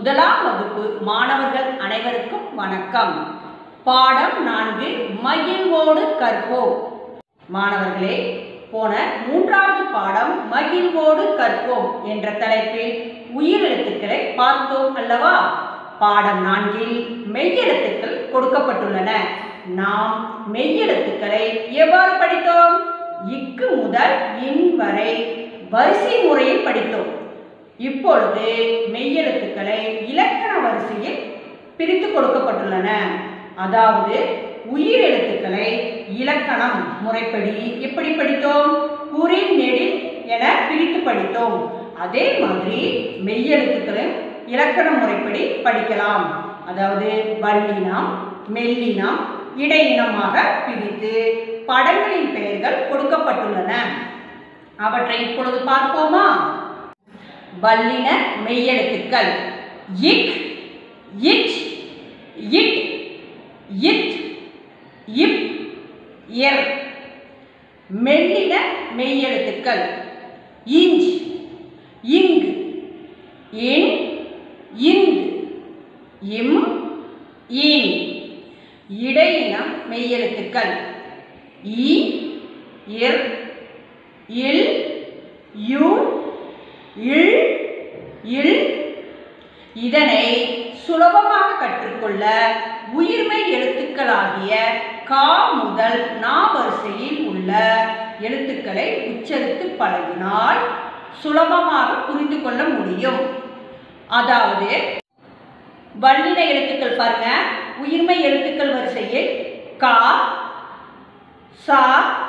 முதலாம் வகுப்பு மாணவர்கள் அனைவருக்கும் வணக்கம் பாடம் நான்கு மகிழ்வோடு கற்போம் மாணவர்களே போன மூன்றாவது பாடம் மகிழ்வோடு கற்போம் என்ற தலைப்பில் உயிரெழுத்துக்களை பார்த்தோம் அல்லவா பாடம் நான்கில் மெய்யெழுத்துக்கள் கொடுக்கப்பட்டுள்ளன நாம் மெய்யெழுத்துக்களை எவ்வாறு படித்தோம் இக்கு முதல் இன் வரை வரிசை முறையில் படித்தோம் இப்பொழுது மெய்யெழுத்துக்களை இலக்கண வரிசையில் பிரித்து கொடுக்கப்பட்டுள்ளன அதாவது உயிரெழுத்துக்களை இலக்கணம் முறைப்படி எப்படி படித்தோம் குறில் நெடில் என பிரித்து படித்தோம் அதே மாதிரி மெய்யெழுத்துக்களையும் இலக்கண முறைப்படி படிக்கலாம் அதாவது வல்லினம் மெல்லினம் இடையினமாக பிரித்து படங்களின் பெயர்கள் கொடுக்கப்பட்டுள்ளன அவற்றை இப்பொழுது பார்ப்போமா வல்லின மெய்யெழுத்துக்கள் இக் இச் இட் இத் இப் எர் மெல்லின மெய்யெழுத்துக்கள் இஞ்ச் இங் இன் இங் இம் ஈன் இடையினம் மெய்யெழுத்துக்கள் இ இர் இல் யு இல் இல் இதனை சுலபமாக கற்றுக்கொள்ள உயிர்மை எழுத்துக்களாகிய கா முதல் நா வரிசையில் உள்ள எழுத்துக்களை உச்சரித்து பழகினால் சுலபமாக புரிந்து கொள்ள முடியும் அதாவது வல்லின எழுத்துக்கள் பாருங்க உயிர்மை எழுத்துக்கள் வரிசையில் கா சா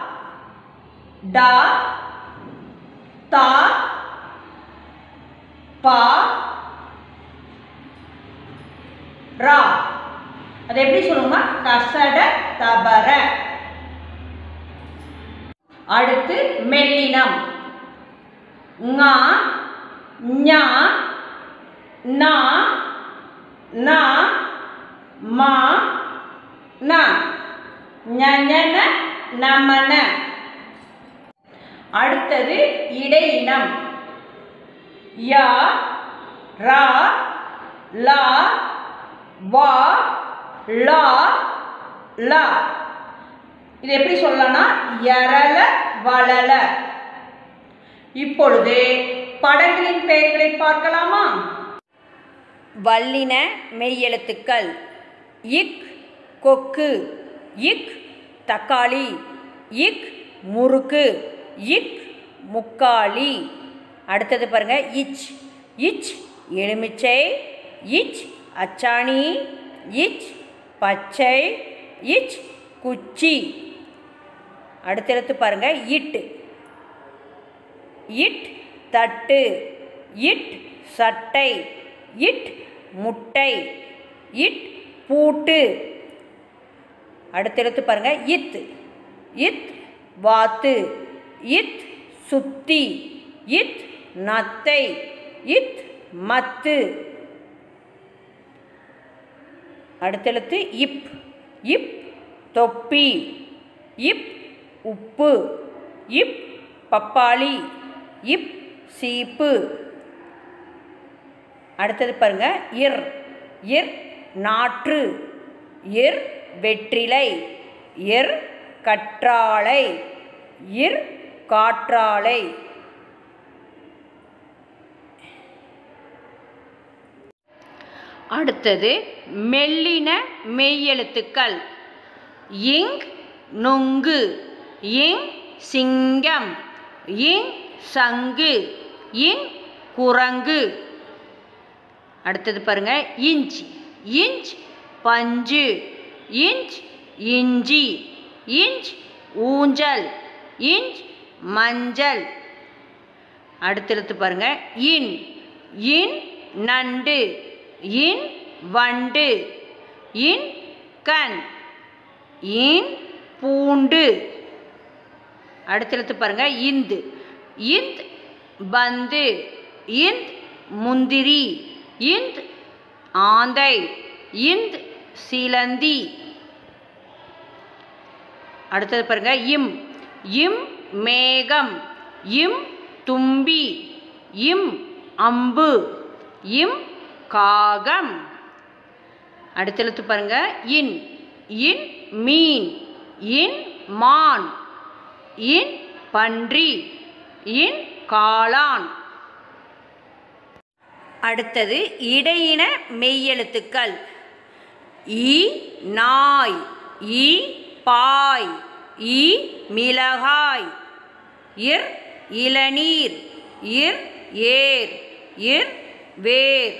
டா தா பா ரா அது எப்படி சொல்லுவோம்னா கசட தபர அடுத்து மெல்லினம் ஙா ஞா நா நா மா ந ஞன நமன அடுத்தது இடையினம் யா ரா லா வா லா லா இது எப்படி சொல்லலாம்னா எரல வளல இப்பொழுது படங்களின் பெயர்களை பார்க்கலாமா வல்லின மெய்யெழுத்துக்கள் இக் கொக்கு இக் தக்காளி இக் முறுக்கு இக் முக்காளி அடுத்தது பாருங்க இச் இச் எலுமிச்சை இச் அச்சாணி இச் பச்சை இச் குச்சி அடுத்தடுத்து பாருங்க இட் இட் தட்டு இட் சட்டை இட் முட்டை இட் பூட்டு அடுத்தடுத்து பாருங்க இத் இத் வாத்து இத் சுத்தி இத் நத்தை இத் மத்து அடுத்தெழுத்து இப் இப் தொப்பி இப் உப்பு இப் பப்பாளி இப் சீப்பு அடுத்தது பாருங்க இர் இர் நாற்று இர் வெற்றிலை இர் கற்றாழை இர் காற்றாழை அடுத்தது மெல்லின மெய்யெழுத்துக்கள் இங் நுங்கு இங் சிங்கம் இங் சங்கு இங் குரங்கு அடுத்தது பாருங்க இஞ்ச் இஞ்ச் பஞ்சு இஞ்ச் இஞ்சி இஞ்ச் ஊஞ்சல் இஞ்ச் மஞ்சள் அடுத்தடுத்து பாருங்க இன் இன் நண்டு இன் வண்டு இன் கண் இன் பூண்டு அடுத்தடுத்து பாருங்க இந்து இந்த் பந்து இந்த் முந்திரி இந்த் ஆந்தை இந்த் சிலந்தி அடுத்தது பாருங்க இம் இம் மேகம் இம் தும்பி இம் அம்பு இம் காகம் அடுத்த எழுத்து பாருங்க இன் இன் மீன் இன் மான் இன் பன்றி இன் காளான் அடுத்தது இடையின மெய்யெழுத்துக்கள் இ நாய் இ பாய் இ மிளகாய் இர் இளநீர் இர் ஏர் இர் வேர்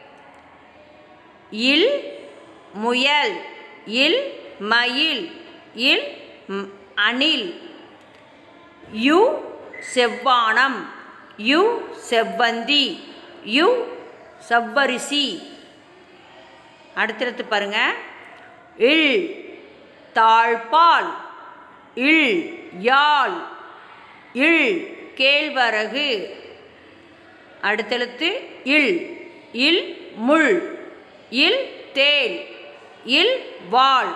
இல் முயல் இல் மயில் இல் ம், அணில் யு செவ்வானம் யு செவ்வந்தி யு செவ்வரிசி அடுத்தடுத்து பாருங்க இல் தாழ்பால் இல் யாழ் இல் கேழ்வரகு அடுத்தெழுத்து இல் இல் முள் இல் தேல் இல் வாள்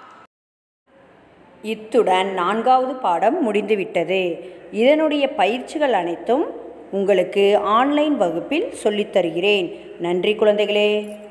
இத்துடன் நான்காவது பாடம் முடிந்துவிட்டது இதனுடைய பயிற்சிகள் அனைத்தும் உங்களுக்கு ஆன்லைன் வகுப்பில் சொல்லித் தருகிறேன் நன்றி குழந்தைகளே